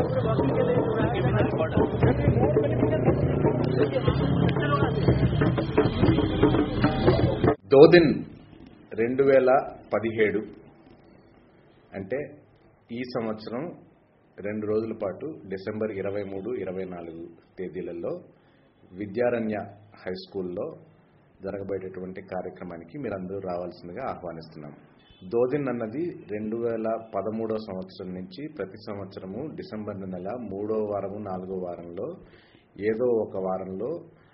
దోదిన్ రెండు వేల పదిహేడు అంటే ఈ సంవత్సరం రెండు రోజుల పాటు డిసెంబర్ ఇరవై మూడు ఇరవై నాలుగు తేదీలలో విద్యారణ్య హై స్కూల్లో జరగబోయేటటువంటి కార్యక్రమానికి మీరందరూ రావాల్సిందిగా ఆహ్వానిస్తున్నాం దోదిన్ అన్నది రెండు వేల పదమూడో సంవత్సరం నుంచి ప్రతి సంవత్సరము డిసెంబర్ నెల మూడో వారము నాలుగో వారంలో ఏదో ఒక వారంలో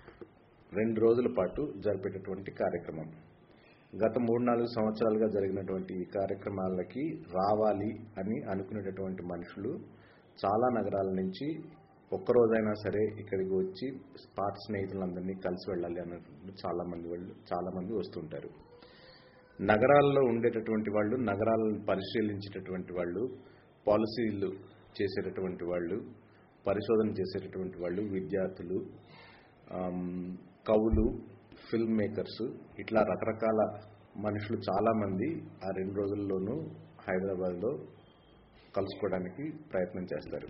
రెండు రోజుల పాటు జరిపేటటువంటి కార్యక్రమం గత మూడు నాలుగు సంవత్సరాలుగా జరిగినటువంటి ఈ కార్యక్రమాలకి రావాలి అని అనుకునేటటువంటి మనుషులు చాలా నగరాల నుంచి ఒక్కరోజైనా సరే ఇక్కడికి వచ్చి పాత స్నేహితులందరినీ కలిసి వెళ్ళాలి అన్నట్టు చాలా మంది వాళ్ళు చాలా మంది వస్తుంటారు నగరాల్లో ఉండేటటువంటి వాళ్ళు నగరాలను పరిశీలించేటటువంటి వాళ్ళు పాలసీలు చేసేటటువంటి వాళ్ళు పరిశోధన చేసేటటువంటి వాళ్ళు విద్యార్థులు ఆమ్, కవులు ఫిల్మ్ మేకర్స్ ఇట్లా రకరకాల మనుషులు చాలామంది ఆ రెండు రోజుల్లోనూ హైదరాబాద్లో కలుసుకోవడానికి ప్రయత్నం చేస్తారు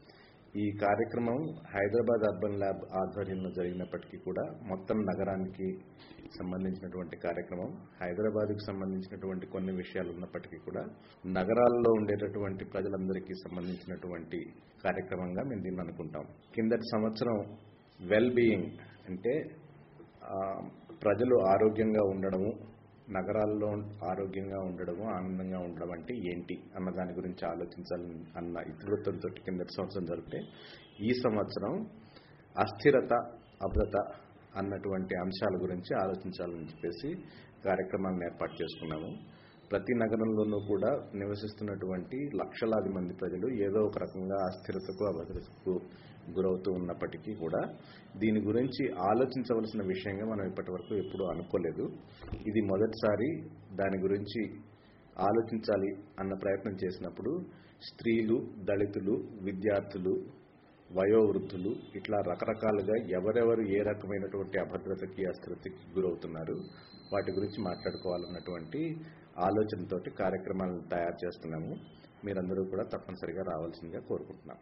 ఈ కార్యక్రమం హైదరాబాద్ అర్బన్ ల్యాబ్ ఆధ్వర్యంలో జరిగినప్పటికీ కూడా మొత్తం నగరానికి సంబంధించినటువంటి కార్యక్రమం హైదరాబాద్కు సంబంధించినటువంటి కొన్ని విషయాలు ఉన్నప్పటికీ కూడా నగరాల్లో ఉండేటటువంటి ప్రజలందరికీ సంబంధించినటువంటి కార్యక్రమంగా మేము దీన్ని అనుకుంటాం కిందటి సంవత్సరం వెల్ బీయింగ్ అంటే ఆ, ప్రజలు ఆరోగ్యంగా ఉండడము నగరాల్లో ఆరోగ్యంగా ఉండడము ఆనందంగా ఉండడం అంటే ఏంటి అన్న దాని గురించి ఆలోచించాలని అన్న ఇతివృత్తంతో కిందటి సంవత్సరం జరిపితే ఈ సంవత్సరం అస్థిరత అభద్రత అన్నటువంటి అంశాల గురించి ఆలోచించాలని చెప్పేసి కార్యక్రమాలను ఏర్పాటు చేసుకున్నాము ప్రతి నగరంలోనూ కూడా నివసిస్తున్నటువంటి లక్షలాది మంది ప్రజలు ఏదో ఒక రకంగా అస్థిరతకు అభద్రతకు గురవుతూ ఉన్నప్పటికీ కూడా దీని గురించి ఆలోచించవలసిన విషయంగా మనం ఇప్పటి వరకు ఎప్పుడూ అనుకోలేదు ఇది మొదటిసారి దాని గురించి ఆలోచించాలి అన్న ప్రయత్నం చేసినప్పుడు స్త్రీలు దళితులు విద్యార్థులు వయోవృద్ధులు ఇట్లా రకరకాలుగా ఎవరెవరు ఏ రకమైనటువంటి అభద్రతకి అస్థిరతకి గురవుతున్నారు వాటి గురించి మాట్లాడుకోవాలన్నటువంటి ఆలోచనతోటి కార్యక్రమాలను తయారు చేస్తున్నాము మీరందరూ కూడా తప్పనిసరిగా రావాల్సిందిగా కోరుకుంటున్నాం